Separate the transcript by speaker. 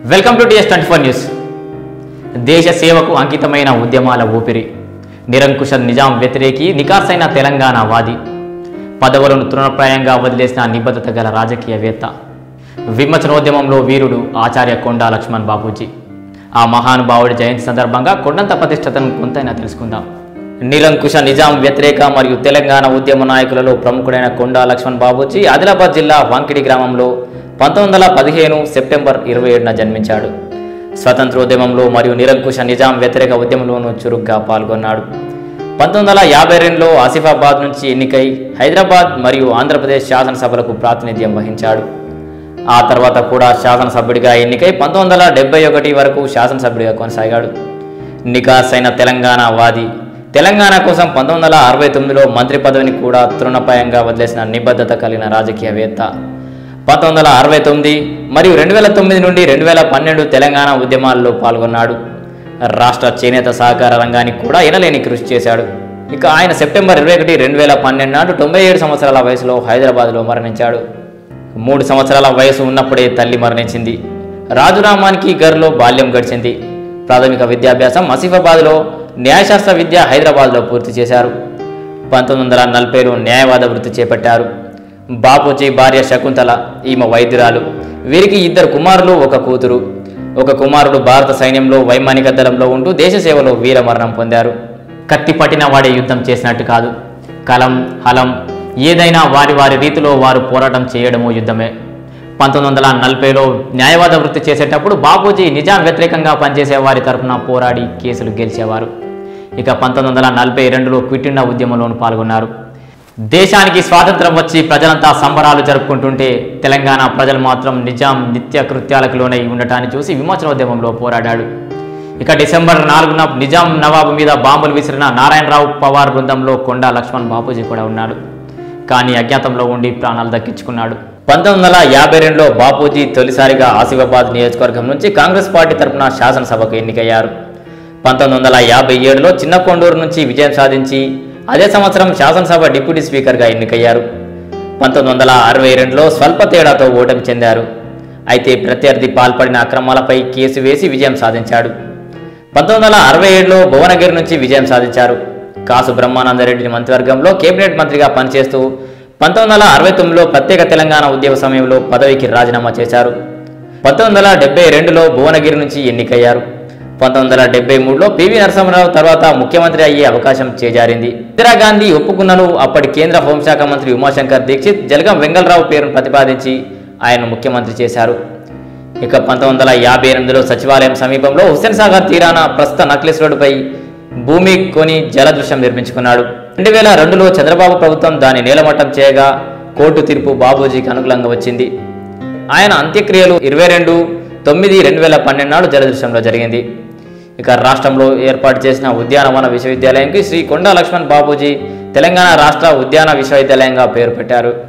Speaker 1: welcome to TS twenty four news దేశ సేవకు అంకితమైన ఉద్యమాల ఊపిరి నిరంకుశ నిజాం వ్యతిరేకి నికార్సైన తెలంగాణ వాది పదవులను తృణప్రాయంగా వదిలేసిన నిబద్ధత గల రాజకీయవేత్త విమోచనోద్యమంలో వీరుడు ఆచార్య కొండా లక్ష్మణ్ బాపూజీ ఆ మహానుభావుడి జయంతి సందర్భంగా కొండంత ప్రతిష్టతను కొంతైనా తెలుసుకుందాం నిరంకుశ నిజాం వ్యతిరేక మరియు తెలంగాణ ఉద్యమ నాయకులలో ప్రముఖుడైన కొండా లక్ష్మణ్ బాబూజీ ఆదిలాబాద్ జిల్లా వాంకిడి గ్రామంలో పంతొమ్మిది వందల పదిహేను సెప్టెంబర్ ఇరవై ఏడున జన్మించాడు స్వతంత్రోద్యమంలో మరియు నిరంకుశ నిజాం వ్యతిరేక ఉద్యమంలోనూ చురుగ్గా పాల్గొన్నాడు పంతొమ్మిది వందల యాభై రెండులో ఆసిఫాబాద్ నుంచి ఎన్నికై హైదరాబాద్ మరియు ఆంధ్రప్రదేశ్ శాసనసభలకు ప్రాతినిధ్యం వహించాడు ఆ తర్వాత కూడా శాసనసభ్యుడిగా ఎన్నికై పంతొమ్మిది వందల డెబ్బై ఒకటి వరకు శాసనసభ్యుడిగా కొనసాగాడు నికాసైన తెలంగాణ వాది తెలంగాణ కోసం పంతొమ్మిది వందల అరవై తొమ్మిదిలో మంత్రి పదవిని కూడా తృణపాయంగా వదిలేసిన నిబద్ధత కలిగిన రాజకీయవేత్త పంతొమ్మిది వందల అరవై తొమ్మిది మరియు రెండు వేల తొమ్మిది నుండి రెండు వేల పన్నెండు తెలంగాణ ఉద్యమాల్లో పాల్గొన్నాడు రాష్ట్ర చేనేత సహకార రంగానికి కూడా ఎనలేని కృషి చేశాడు ఇక ఆయన సెప్టెంబర్ ఇరవై ఒకటి రెండు వేల పన్నెండు నాడు తొంభై ఏడు సంవత్సరాల వయసులో హైదరాబాద్లో మరణించాడు మూడు సంవత్సరాల వయసు ఉన్నప్పుడే తల్లి మరణించింది రాజురామానికి గర్లో బాల్యం గడిచింది ప్రాథమిక విద్యాభ్యాసం ఆసిఫాబాద్లో న్యాయశాస్త్ర విద్య హైదరాబాద్లో పూర్తి చేశారు పంతొమ్మిది వందల నలభైలో న్యాయవాద వృత్తి చేపట్టారు బాపూజీ భార్య శకుంతల ఈమె వైద్యురాలు వీరికి ఇద్దరు కుమారులు ఒక కూతురు ఒక కుమారుడు భారత సైన్యంలో వైమానిక దళంలో ఉంటూ దేశ సేవలో వీరమరణం పొందారు కత్తి పట్టిన వాడే యుద్ధం చేసినట్టు కాదు కలం హలం ఏదైనా వారి వారి రీతిలో వారు పోరాటం చేయడము యుద్ధమే పంతొమ్మిది వందల నలభైలో న్యాయవాద వృత్తి చేసేటప్పుడు బాపూజీ నిజాం వ్యతిరేకంగా పనిచేసే వారి తరఫున పోరాడి కేసులు గెలిచేవారు ఇక పంతొమ్మిది వందల నలభై రెండులో క్విట్ ఇండియా ఉద్యమంలోనూ పాల్గొన్నారు దేశానికి స్వాతంత్రం వచ్చి ప్రజలంతా సంబరాలు జరుపుకుంటుంటే తెలంగాణ ప్రజలు మాత్రం నిజాం నిత్య కృత్యాలకు లోనై ఉండటాన్ని చూసి విమోచనోద్యమంలో పోరాడాడు ఇక డిసెంబర్ నాలుగున నిజాం నవాబు మీద బాంబులు విసిరిన నారాయణరావు పవార్ బృందంలో కొండా లక్ష్మణ్ బాపూజీ కూడా ఉన్నాడు కానీ అజ్ఞాతంలో ఉండి ప్రాణాలు దక్కించుకున్నాడు పంతొమ్మిది వందల యాభై రెండులో బాపూజీ తొలిసారిగా ఆసిఫాబాద్ నియోజకవర్గం నుంచి కాంగ్రెస్ పార్టీ తరఫున శాసనసభకు ఎన్నికయ్యారు పంతొమ్మిది వందల యాభై ఏడులో చిన్న కొండూరు నుంచి విజయం సాధించి అదే సంవత్సరం శాసనసభ డిప్యూటీ స్పీకర్గా ఎన్నికయ్యారు పంతొమ్మిది వందల అరవై రెండులో స్వల్ప తేడాతో ఓటమి చెందారు అయితే ప్రత్యర్థి పాల్పడిన అక్రమాలపై కేసు వేసి విజయం సాధించాడు పంతొమ్మిది వందల అరవై ఏడులో భువనగిరి నుంచి విజయం సాధించారు కాసు బ్రహ్మానందరెడ్డి మంత్రివర్గంలో కేబినెట్ మంత్రిగా పనిచేస్తూ పంతొమ్మిది వందల అరవై తొమ్మిదిలో ప్రత్యేక తెలంగాణ ఉద్యమ సమయంలో పదవికి రాజీనామా చేశారు పంతొమ్మిది వందల డెబ్బై రెండులో భువనగిరి నుంచి ఎన్నికయ్యారు పంతొమ్మిది వందల డెబ్బై మూడులో పివి నరసింహరావు తర్వాత ముఖ్యమంత్రి అయ్యే అవకాశం చేజారింది ఇందిరాగాంధీ ఒప్పుకున్నను అప్పటి కేంద్ర హోంశాఖ మంత్రి ఉమాశంకర్ దీక్షిత్ జలగం వెంగళరావు పేరును ప్రతిపాదించి ఆయన్ను ముఖ్యమంత్రి చేశారు ఇక పంతొమ్మిది వందల యాభై ఎనిమిదిలో సచివాలయం సమీపంలో హుస్సేన్ సాగర్ తీరాన ప్రస్తుత నక్లెస్ రోడ్డుపై భూమి కొని జలదృశ్యం నిర్మించుకున్నాడు రెండు వేల రెండులో చంద్రబాబు ప్రభుత్వం దాన్ని నేలమట్టం చేయగా కోర్టు తీర్పు బాబూజీకి అనుకూలంగా వచ్చింది ఆయన అంత్యక్రియలు ఇరవై రెండు తొమ్మిది రెండు వేల పన్నెండు నాడు జలదృశ్యంలో జరిగింది ఇక రాష్ట్రంలో ఏర్పాటు చేసిన ఉద్యానవన విశ్వవిద్యాలయంకి శ్రీ కొండా లక్ష్మణ్ బాబూజీ తెలంగాణ రాష్ట్ర ఉద్యాన విశ్వవిద్యాలయంగా పేరు పెట్టారు